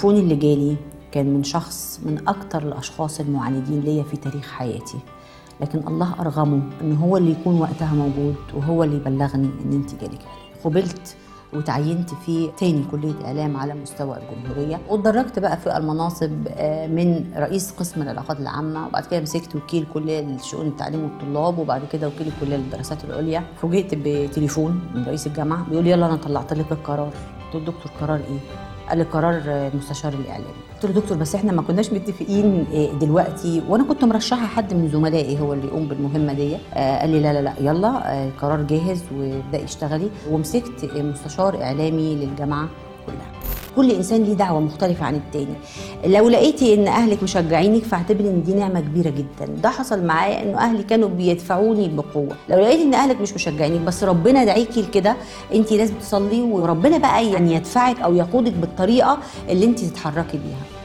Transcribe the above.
التليفون اللي جالي كان من شخص من اكتر الاشخاص المعاندين ليا في تاريخ حياتي لكن الله ارغمه ان هو اللي يكون وقتها موجود وهو اللي يبلغني ان انت جالك إعلان. قبلت وتعينت في تاني كلية إعلام على مستوى الجمهورية واتدرجت بقى في المناصب آه، من رئيس قسم العلاقات العامة وبعد كده مسكت وكيل كلية لشؤون التعليم والطلاب وبعد كده وكيل الكلية للدراسات العليا فوجئت بتليفون من رئيس الجامعة بيقول لي يلا أنا طلعت لك القرار قلت له دكتور قرار إيه؟ قال لي قرار آه، المستشار الاعلامي قلت له دكتور بس احنا ما كناش متفقين آه، دلوقتي وانا كنت مرشحه حد من زملائي هو اللي يقوم بالمهمه دي آه، قال لي لا لا لا يلا آه، القرار جاهز وابداي اشتغلي ومسكت آه، مستشار اعلامي للجامعه كلها كل انسان ليه دعوه مختلفه عن التاني لو لقيتي ان اهلك مشجعينك فاعتبري ان دي نعمه كبيره جدا ده حصل معايا انه اهلي كانوا بيدفعوني بقوه لو لقيتي ان اهلك مش مشجعينك بس ربنا دعيكي لكده انت لازم تصلي وربنا بقى يعني يدفعك او يقودك بالطريقه اللي انت تتحركي بيها